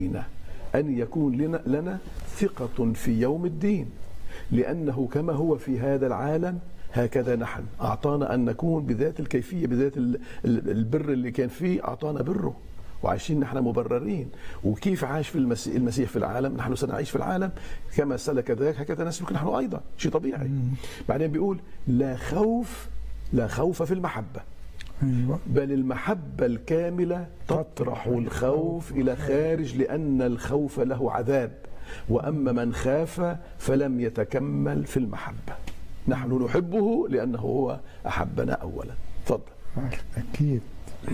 أن يكون لنا, لنا ثقة في يوم الدين لأنه كما هو في هذا العالم هكذا نحن أعطانا أن نكون بذات الكيفية بذات البر اللي كان فيه أعطانا بره وعايشين نحن مبررين وكيف عاش في المسيح, المسيح في العالم نحن سنعيش في العالم كما سلك ذاك هكذا نسلك نحن أيضا شيء طبيعي بعدين بيقول لا خوف لا خوف في المحبة أيوة. بل المحبة الكاملة تطرح الخوف إلى خارج لأن الخوف له عذاب وأما من خاف فلم يتكمل في المحبة نحن نحبه لأنه هو أحبنا أولا تفضل أكيد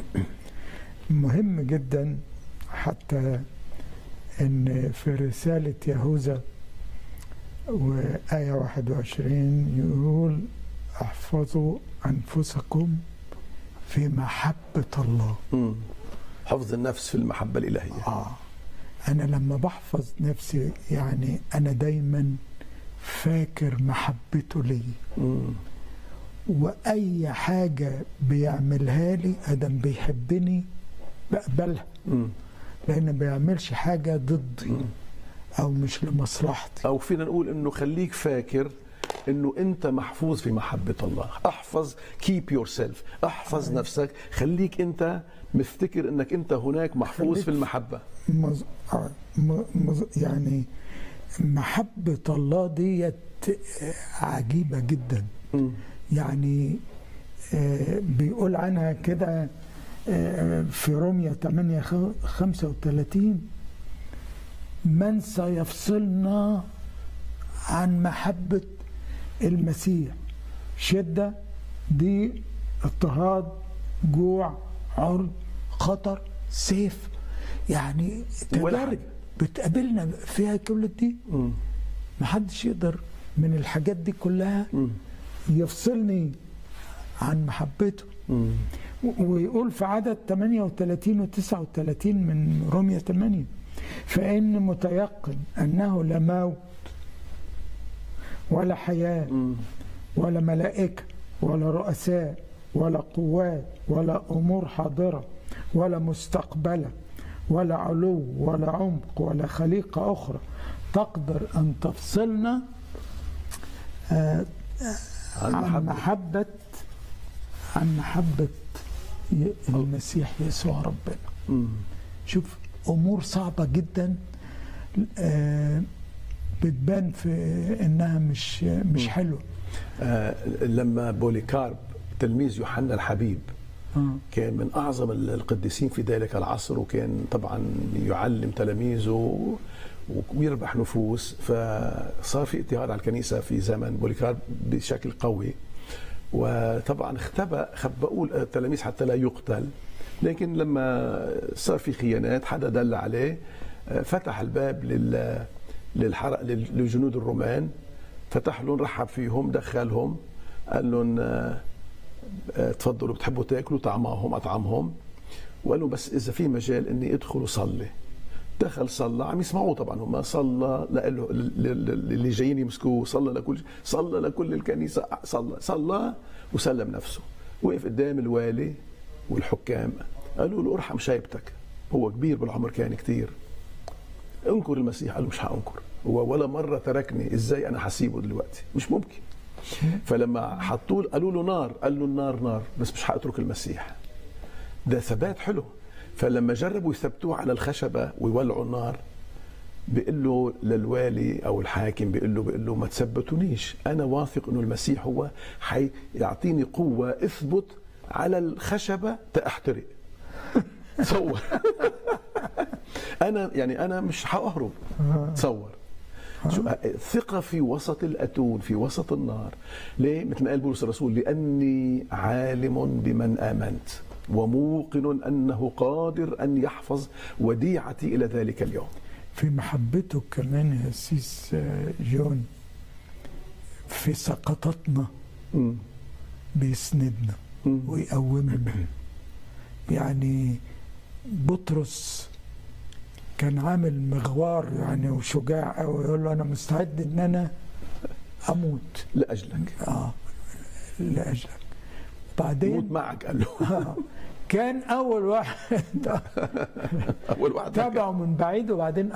مهم جدا حتى ان في رسالة يهوذا وآية 21 يقول احفظوا أنفسكم في محبة الله مم. حفظ النفس في المحبة الإلهية آه أنا لما بحفظ نفسي يعني أنا دايما فاكر محبته لي مم. وأي حاجة بيعملها لي أدم بيحبني بقبلها مم. لأن ما بيعملش حاجة ضدي أو مش لمصلحتي أو فينا نقول أنه خليك فاكر انه انت محفوظ في محبه الله احفظ كيب يور سيلف احفظ نفسك خليك انت مفتكر انك انت هناك محفوظ خليك في المحبه مز... آه، م... مز... يعني محبة الله ديت عجيبة جدا مم. يعني آه، بيقول عنها كده آه، في رومية 8 خ- 35 من سيفصلنا عن محبة المسيح شدة ضيق اضطهاد جوع عرض خطر سيف ولا يعني تجارب حاجة. بتقابلنا فيها كل دي مم. محدش يقدر من الحاجات دي كلها مم. يفصلني عن محبته مم. ويقول في عدد 38 و 39 من رومية 8 فإن متيقن أنه لا موت ولا حياة مم. ولا ملائكة ولا رؤساء ولا قوات ولا أمور حاضرة ولا مستقبلة ولا علو ولا عمق ولا خليقة أخرى تقدر أن تفصلنا آه، عن عن محبه محبة عن محبة ي- المسيح يسوع ربنا مم. شوف أمور صعبة جدا آه، بتبان في إنها مش مش حلوة آه لما بوليكارب تلميذ يوحنا الحبيب آه. كان من اعظم القديسين في ذلك العصر وكان طبعا يعلم تلاميذه ويربح نفوس فصار في اضطهاد على الكنيسه في زمن بوليكارب بشكل قوي وطبعا اختبأ خبأوا التلاميذ حتى لا يقتل لكن لما صار في خيانات حدا دل عليه آه، فتح الباب لل للحرق للجنود الرومان فتح لهم رحب فيهم دخلهم قال لهم آه، آه، تفضلوا بتحبوا تاكلوا طعماهم اطعمهم وقال لهم بس اذا في مجال اني ادخل وصلي دخل صلى عم يسمعوه طبعا هم صلى لقله- ل- ل- اللي جايين يمسكوه صلى لكل صلى لكل الكنيسه صلى صلى وسلم نفسه وقف قدام الوالي والحكام قالوا له ارحم شايبتك هو كبير بالعمر كان كتير انكر المسيح قال له مش هانكر هو ولا مره تركني ازاي انا حسيبه دلوقتي مش ممكن فلما حطوا له- قالوا له نار قال له النار نار بس مش هاترك المسيح ده ثبات حلو فلما جربوا يثبتوه على الخشبه ويولعوا النار بيقول له للوالي او الحاكم بيقول له بيقول له ما تثبتونيش انا واثق انه المسيح هو حيعطيني قوه اثبت على الخشبه تاحترق تصور انا يعني انا مش ههرب تصور شو ثقة في وسط الأتون في وسط النار ليه؟ مثل ما قال بولس الرسول لأني عالم بمن آمنت وموقن أنه قادر أن يحفظ وديعتي إلى ذلك اليوم في محبته كمان يا سيس آه، جون في سقطاتنا مم. بيسندنا مم. ويقومنا يعني بطرس كان عامل مغوار يعني وشجاع قوي يقول له انا مستعد ان انا اموت لأجلك اه لاجلك موت بعدين معك قال له آه كان اول واحد اول واحد تابعه من بعيد وبعدين